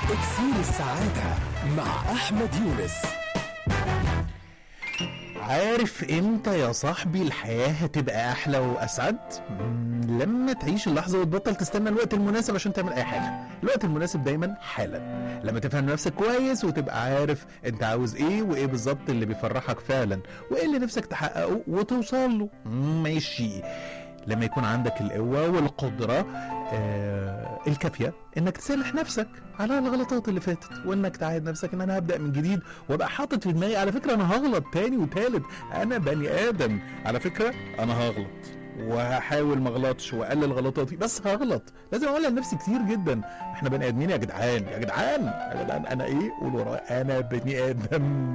إكسير السعادة مع أحمد يونس عارف امتى يا صاحبي الحياة هتبقى أحلى وأسعد؟ مم، لما تعيش اللحظة وتبطل تستنى الوقت المناسب عشان تعمل أي حاجة الوقت المناسب دايما حالا لما تفهم نفسك كويس وتبقى عارف انت عاوز ايه وايه بالظبط اللي بيفرحك فعلا وايه اللي نفسك تحققه وتوصل له مم، ماشي لما يكون عندك القوة والقدرة آه الكافية انك تسامح نفسك على الغلطات اللي فاتت وانك تعهد نفسك ان انا هبدأ من جديد وابقى حاطط في دماغي على فكرة انا هغلط تاني وتالت انا بني ادم على فكرة انا هغلط وهحاول ما اغلطش واقلل غلطاتي بس هغلط لازم اقولها لنفسي كتير جدا احنا بني ادمين يا جدعان يا جدعان يا جدعان انا ايه قول ورايا انا بني ادم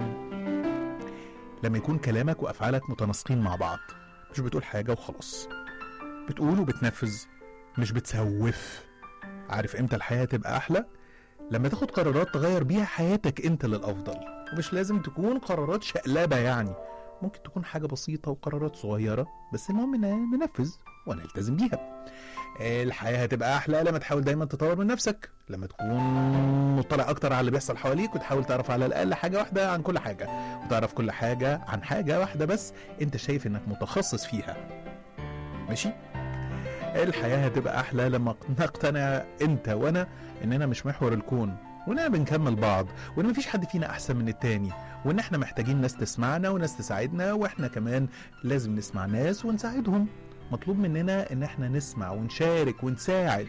لما يكون كلامك وافعالك متناسقين مع بعض مش بتقول حاجه وخلاص بتقول وبتنفذ مش بتسوف عارف امتى الحياه تبقى احلى لما تاخد قرارات تغير بيها حياتك انت للافضل ومش لازم تكون قرارات شقلبه يعني ممكن تكون حاجه بسيطه وقرارات صغيره بس المهم ان ننفذ ونلتزم بيها الحياه هتبقى احلى لما تحاول دايما تطور من نفسك لما تكون مطلع اكتر على اللي بيحصل حواليك وتحاول تعرف على الاقل حاجه واحده عن كل حاجه وتعرف كل حاجه عن حاجه واحده بس انت شايف انك متخصص فيها ماشي الحياه هتبقى احلى لما نقتنع انت وانا اننا مش محور الكون واننا بنكمل بعض وان مفيش حد فينا احسن من التاني وان احنا محتاجين ناس تسمعنا وناس تساعدنا واحنا كمان لازم نسمع ناس ونساعدهم مطلوب مننا ان احنا نسمع ونشارك ونساعد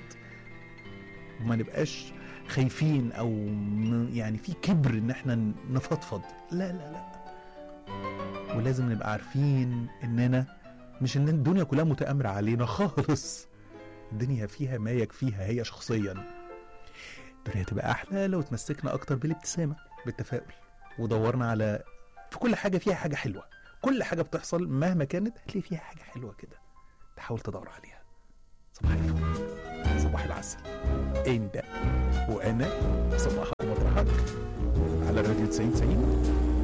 وما نبقاش خايفين او م- يعني في كبر ان احنا نفضفض لا لا لا ولازم نبقى عارفين اننا مش ان الدنيا كلها متآمرة علينا خالص الدنيا فيها ما يكفيها هي شخصيا الدنيا تبقى احلى لو تمسكنا اكتر بالابتسامة بالتفاؤل ودورنا على في كل حاجة فيها حاجة حلوة كل حاجة بتحصل مهما كانت هتلاقي فيها حاجة حلوة كده تحاول تدور عليها صباح الفل صباح العسل انت وانا صباحك ومطرحك على راديو 90 90